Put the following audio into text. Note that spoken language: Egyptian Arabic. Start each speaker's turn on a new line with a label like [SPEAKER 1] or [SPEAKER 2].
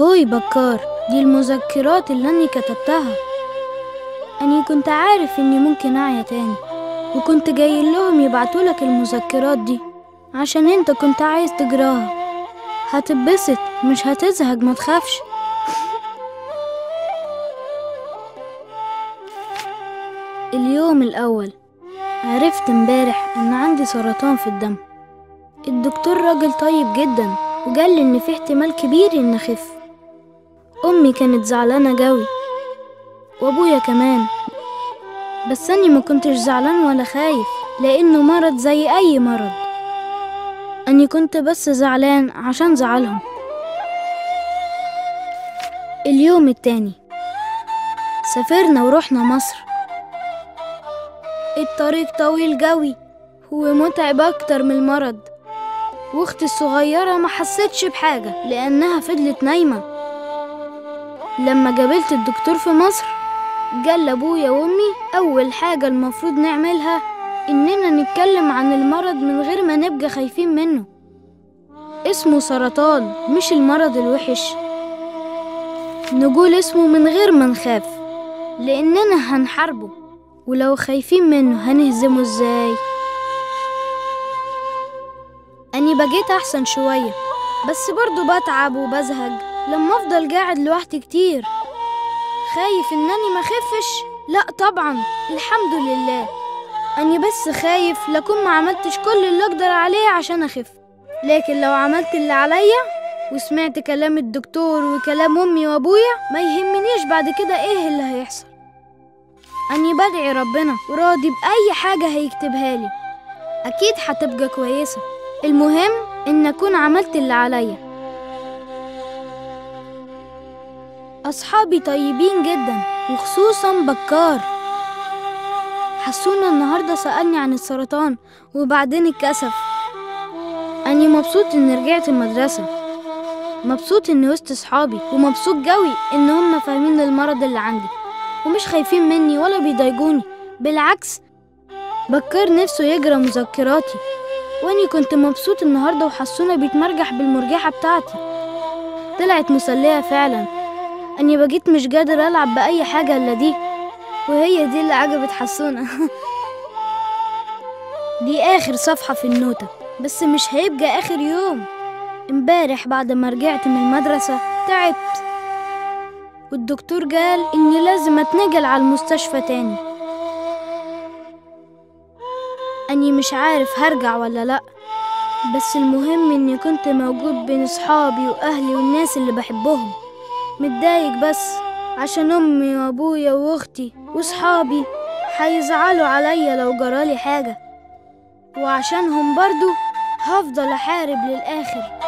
[SPEAKER 1] هوي بكار دي المذكرات اللي أني كتبتها أني كنت عارف إني ممكن أعيا تاني وكنت جاي لهم يبعتولك المذكرات دي عشان انت كنت عايز تجراها هتتبسط مش هتزهق ما تخافش اليوم الأول عرفت امبارح إن عندي سرطان في الدم الدكتور راجل طيب جدا وقال لي إن في احتمال كبير إن أخف أمي كانت زعلانة جوي وأبويا كمان بس أني ما كنتش زعلان ولا خايف لأنه مرض زي أي مرض أني كنت بس زعلان عشان زعلهم اليوم التاني سافرنا ورحنا مصر الطريق طويل جوي ومتعب أكتر من المرض واختي الصغيرة ما حسيتش بحاجة لأنها فضلت نايمة لما قابلت الدكتور في مصر قال لأبويا وأمي أول حاجة المفروض نعملها إننا نتكلم عن المرض من غير ما نبقى خايفين منه اسمه سرطان مش المرض الوحش نقول اسمه من غير ما نخاف لأننا هنحاربه ولو خايفين منه هنهزمه ازاي أني بقيت أحسن شوية بس برضو بتعب وبزهق لما أفضل قاعد لوحدي كتير خايف إنني ما خفش لا طبعا الحمد لله أني بس خايف لكون ما عملتش كل اللي أقدر عليه عشان أخف لكن لو عملت اللي عليا وسمعت كلام الدكتور وكلام أمي وأبويا ما يهمنيش بعد كده إيه اللي هيحصل أني بدعي ربنا وراضي بأي حاجة هيكتبها لي أكيد هتبقى كويسة المهم إن أكون عملت اللي عليا أصحابي طيبين جدا وخصوصا بكار حسونا النهاردة سألني عن السرطان وبعدين اتكسف أني مبسوط إني رجعت المدرسة مبسوط إني وسط صحابي ومبسوط جوي إن هم فاهمين المرض اللي عندي ومش خايفين مني ولا بيضايقوني بالعكس بكر نفسه يجرى مذكراتي واني كنت مبسوط النهارده وحسونا بيتمرجح بالمرجحه بتاعتي طلعت مسليه فعلا اني بقيت مش قادر العب باي حاجه الا دي وهي دي اللي عجبت حسونا دي اخر صفحه في النوتة بس مش هيبقى اخر يوم امبارح بعد ما رجعت من المدرسه تعبت والدكتور قال إني لازم أتنقل على المستشفى تاني أني مش عارف هرجع ولا لأ بس المهم إني كنت موجود بين صحابي وأهلي والناس اللي بحبهم متضايق بس عشان أمي وأبويا وأختي وصحابي هيزعلوا عليا لو جرالي حاجة وعشانهم برضو هفضل أحارب للآخر